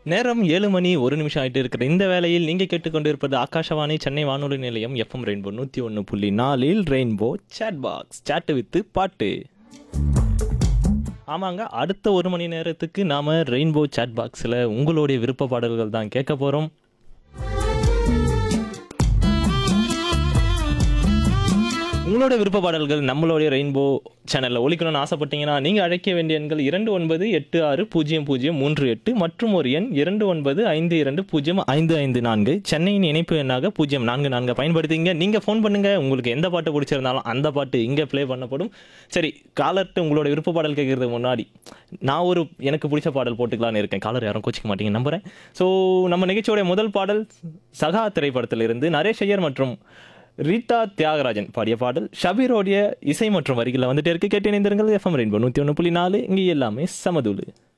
நேரம் ஏழு மணி ஒரு நிமிஷம் ஆயிட்டு இருக்கிற இந்த வேளையில் நீங்கள் கேட்டுக்கொண்டிருப்பது ஆகாஷவாணி சென்னை வானொலி நிலையம் எஃப்எம் ரெயின்போ நூற்றி ஒன்று புள்ளி நாலில் Rainbow chat box chat with பாட்டு ஆமாங்க அடுத்த ஒரு மணி நேரத்துக்கு நாம் ரெயின்போ சேட் பாக்ஸில் உங்களுடைய விருப்ப பாடல்கள் தான் கேட்க போகிறோம் உங்களோட விருப்ப பாடல்கள் நம்மளுடைய ரெயின்போ சேனலில் ஒலிக்கணும்னு ஆசைப்பட்டீங்கன்னா நீங்கள் அழைக்க வேண்டிய எண்கள் இரண்டு ஒன்பது எட்டு ஆறு பூஜ்ஜியம் பூஜ்ஜியம் மூன்று எட்டு மற்றும் ஒரு எண் இரண்டு ஒன்பது ஐந்து இரண்டு பூஜ்ஜியம் ஐந்து ஐந்து நான்கு சென்னையின் இணைப்பு எண்ணாக பூஜ்ஜியம் நான்கு நான்கு பயன்படுத்திங்க நீங்கள் ஃபோன் பண்ணுங்கள் உங்களுக்கு எந்த பாட்டு பிடிச்சிருந்தாலும் அந்த பாட்டு இங்கே ப்ளே பண்ணப்படும் சரி காலர்ட்டு உங்களோட விருப்ப பாடல் கேட்கறதுக்கு முன்னாடி நான் ஒரு எனக்கு பிடிச்ச பாடல் போட்டுக்கலான்னு இருக்கேன் காலர் யாரும் கோச்சிக்க மாட்டீங்க நம்புறேன் ஸோ நம்ம நிகழ்ச்சியோட முதல் பாடல் சகா திரைப்படத்திலிருந்து நரேஷ் ஐயர் மற்றும் ரீதா தியாகராஜன் பாடிய பாடல் ஷபீரோடைய இசை மற்றும் வரிகளில் வந்துட்டே இருக்கு கேட்டு இணைந்திருங்கள் எஃப்எம் ரெயின்போ நூற்றி ஒன்று புள்ளி நாலு இங்கே எல்லாமே சமதூளு